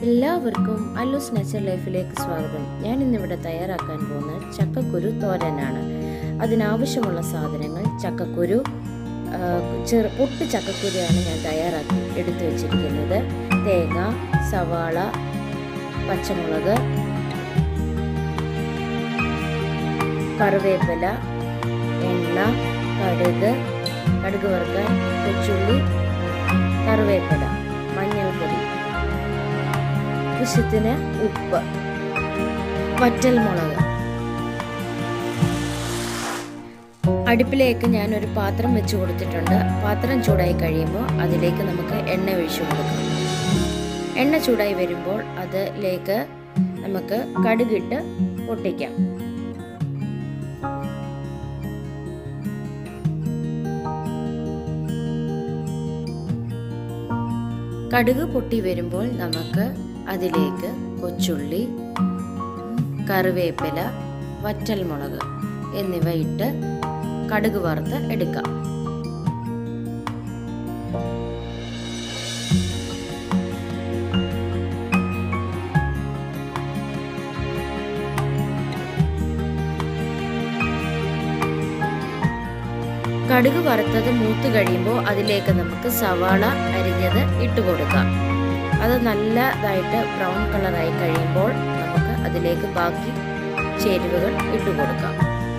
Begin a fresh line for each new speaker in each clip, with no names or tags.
എല്ലാവർക്കും അല്ലൂസ് നേച്ചർ ലൈഫിലേക്ക് സ്വാഗതം ഞാൻ ഇന്നിവിടെ തയ്യാറാക്കാൻ പോകുന്ന ചക്കക്കുരു തോരനാണ് അതിനാവശ്യമുള്ള സാധനങ്ങൾ ചക്കക്കുരു ആ, ചെറു പൊട്ട് ചക്കക്കുരുയാണ് ഞാൻ തയ്യാറാക്കി എടുത്തു വെച്ചിരിക്കുന്നത് തേങ്ങ സവാള പച്ചമുളക് കറിവേപ്പില എണ്ണ കടുക് കടുക് വറുക്കാൻ കൊച്ചുള്ളി കറിവേപ്പില മഞ്ഞൾപ്പൊടി ആവശ്യത്തിന് ഉപ്പ് വറ്റൽമുളക് അടുപ്പിലേക്ക് ഞാൻ ഒരു പാത്രം വെച്ച് കൊടുത്തിട്ടുണ്ട് പാത്രം ചൂടായി കഴിയുമ്പോൾ അതിലേക്ക് നമുക്ക് എണ്ണ ഒഴിച്ചു കൊടുക്കാം എണ്ണ ചൂടായി വരുമ്പോൾ അതിലേക്ക് നമുക്ക് കടുകിട്ട് പൊട്ടിക്കാം കടുക് പൊട്ടി വരുമ്പോൾ നമുക്ക് അതിലേക്ക് കൊച്ചുള്ളി കറിവേപ്പില വറ്റൽമുളക് എന്നിവ ഇട്ട് കടുക് വറുത്ത് എടുക്കാം കടുക് വറുത്തത് മൂത്ത് കഴിയുമ്പോൾ അതിലേക്ക് നമുക്ക് സവാള അരിഞ്ഞത് ഇട്ട് കൊടുക്കാം അത് നല്ലതായിട്ട് ബ്രൗൺ കളറായി കഴിയുമ്പോൾ നമുക്ക് അതിലേക്ക് ബാക്കി ചേരുവകൾ ഇട്ട് കൊടുക്കാം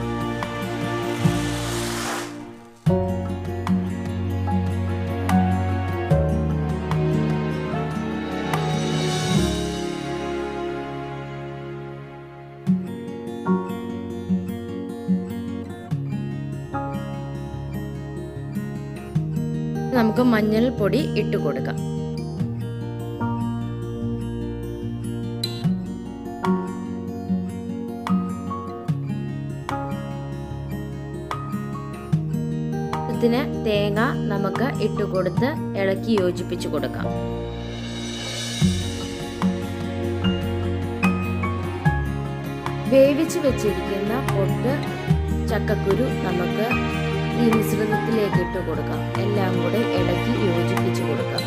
നമുക്ക് മഞ്ഞൾ പൊടി ഇട്ട് കൊടുക്കാം ഇതിന് തേങ്ങ നമുക്ക് ഇട്ട് കൊടുത്ത് ഇളക്കി യോജിപ്പിച്ച് കൊടുക്കാം വേവിച്ച് വെച്ചിരിക്കുന്ന പൊട്ട് ചക്കക്കുരു നമുക്ക് ഈ മിശ്രിതത്തിലേക്ക് ഇട്ട് കൊടുക്കാം എല്ലാം കൂടെ ഇളക്കി യോജിപ്പിച്ച് കൊടുക്കാം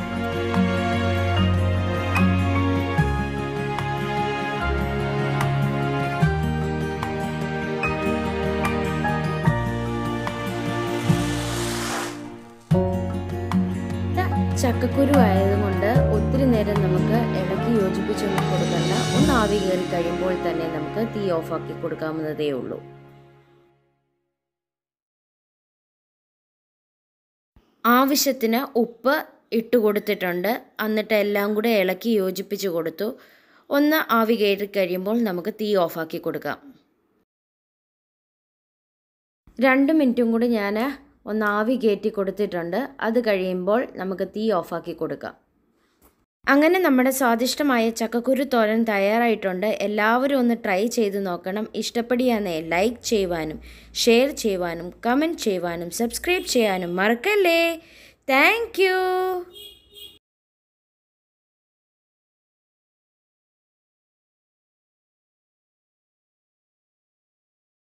ചക്കക്കുരു ആയതുകൊണ്ട് ഒത്തിരി നേരം നമുക്ക് ഇളക്കി യോജിപ്പിച്ചൊന്നും കൊടുക്കണ്ട ഒന്ന് ആവി കയറി കഴിയുമ്പോൾ തന്നെ നമുക്ക് തീ ഓഫാക്കി കൊടുക്കാവുന്നതേ ഉള്ളൂ ആവശ്യത്തിന് ഉപ്പ് ഇട്ട് കൊടുത്തിട്ടുണ്ട് എന്നിട്ട് എല്ലാം കൂടെ ഇളക്കി യോജിപ്പിച്ച് കൊടുത്തു ഒന്ന് ആവി കയറി കഴിയുമ്പോൾ നമുക്ക് തീ ഓഫാക്കി കൊടുക്കാം രണ്ട് മിനിറ്റും കൂടി ഞാൻ ഒന്ന് ആവി കയറ്റി കൊടുത്തിട്ടുണ്ട് അത് കഴിയുമ്പോൾ നമുക്ക് തീ ഓഫാക്കി കൊടുക്കാം അങ്ങനെ നമ്മുടെ സ്വാദിഷ്ടമായ ചക്കക്കുരു തോരൻ തയ്യാറായിട്ടുണ്ട് എല്ലാവരും ഒന്ന് ട്രൈ ചെയ്ത് നോക്കണം ഇഷ്ടപ്പെടുകയാണെ ലൈക്ക് ചെയ്യുവാനും ഷെയർ ചെയ്യുവാനും കമൻറ്റ് ചെയ്യുവാനും സബ്സ്ക്രൈബ് ചെയ്യാനും മറക്കല്ലേ താങ്ക്